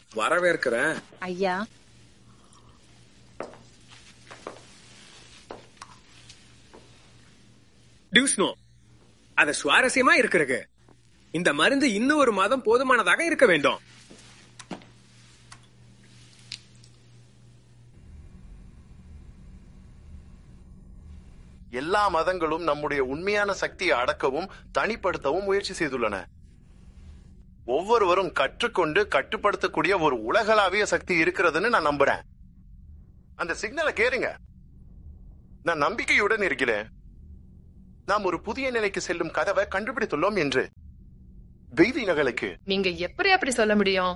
வரவேற்கிறேன் ஐயா டியூஸ்னோ அது சுவாரஸ்யமா இருக்கிறது இந்த மருந்து இன்னும் ஒரு மாதம் போதுமானதாக இருக்க வேண்டும் எல்லா மதங்களும் நம்முடைய உண்மையான சக்தியை அடக்கவும் தனிப்படுத்தவும் முயற்சி செய்துள்ளன ஒவ்வொருவரும் கற்றுக்கொண்டு கட்டுப்படுத்தக்கூடிய ஒரு உலகளாவிய சக்தி இருக்கிறதுன்னு நான் நம்புறேன் அந்த சிக்னலை கேளுங்க நான் நம்பிக்கையுடன் இருக்கிறேன் நாம் ஒரு புதிய நிலைக்கு செல்லும் கதவை கண்டுபிடித்துள்ளோம் என்று தெய்வீகங்களுக்கு நீங்க எப்படி அப்படி சொல்ல முடியும்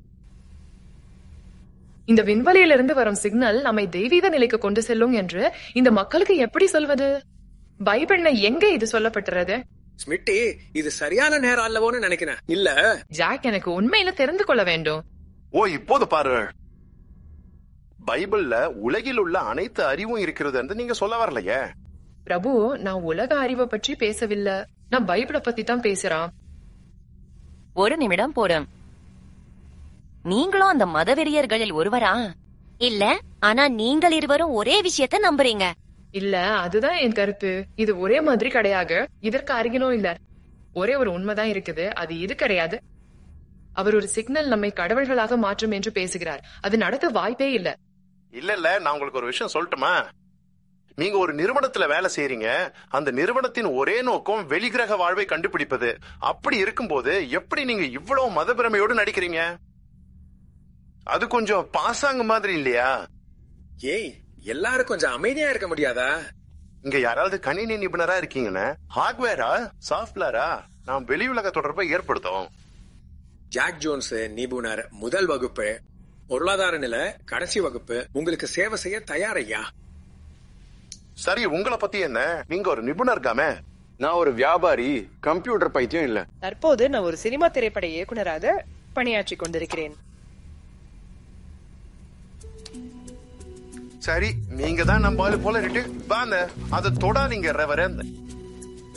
இந்த விண்வெளியிலிருந்து வரும் சிக்னல் நம்மை தெய்வீக நிலைக்கு கொண்டு செல்லும் என்று இந்த மக்களுக்கு எப்படி சொல்வது பைபிள்ல எங்க இது சொல்லப்பட்டுறது ஸ்மிட்டி இது சரியான நேரம் அல்லவோன்னு நினைக்கிறேன் இல்ல ஜாக் எனக்கு உண்மையில தெரிந்து கொள்ள வேண்டும் ஓ இப்போது பாரு பைபிள்ல உலகில் உள்ள அனைத்து அறிவும் இருக்கிறது என்று நீங்க சொல்ல வரலையே பிரபு நான் உலக அறிவை பற்றி பேசவில்லை நான் பைபிளை பத்தி தான் பேசுறான் ஒரு நிமிடம் போடும் நீங்களும் அந்த மதவெறியர்களில் ஒருவரா இல்ல ஆனா நீங்கள் இருவரும் ஒரே விஷயத்த நம்புறீங்க இல்ல அதுதான் என் கருத்து இது ஒரே மாதிரி கிடையாது இதற்கு அருகிலும் இல்ல ஒரே ஒரு உண்மைதான் இருக்குது அது இது கிடையாது அவர் ஒரு சிக்னல் நம்மை கடவுள்களாக மாற்றும் என்று பேசுகிறார் அது நடத்த வாய்ப்பே இல்ல இல்ல இல்ல நான் உங்களுக்கு ஒரு விஷயம் சொல்லட்டுமா நீங்க ஒரு நிறுவனத்துல வேலை செய்றீங்க அந்த நிறுவனத்தின் ஒரே நோக்கம் வெளிகிரக வாழ்வை கண்டுபிடிப்பது அப்படி இருக்கும்போது எப்படி நீங்க இவ்வளவு மதப்பிரமையோடு நடிக்கிறீங்க அது கொஞ்சம் பாசாங்க மாதிரி இல்லையா ஏய் எல்லாரும் கொஞ்சம் அமைதியா இருக்க முடியாதா இங்க யாராவது கணினி நிபுணரா இருக்கீங்கன்னு ஹார்ட்வேரா சாஃப்ட்வேரா நாம் வெளி உலக தொடர்பை ஏற்படுத்தும் ஜாக் ஜோன்ஸ் நிபுணர் முதல் வகுப்பு பொருளாதார நிலை கடைசி வகுப்பு உங்களுக்கு சேவை செய்ய தயார் ஐயா சரி உங்களை பத்தி என்ன நீங்க ஒரு நிபுணர் காமே நான் ஒரு வியாபாரி கம்ப்யூட்டர் பைத்தியம் இல்ல தற்போது நான் ஒரு சினிமா திரைப்பட இயக்குனராக பணியாற்றிக் கொண்டிருக்கிறேன் சரி நீங்க தான் நம்ம ஆளு போல இருக்கு வாங்க அதை தொடாதீங்க ரெவரண்ட்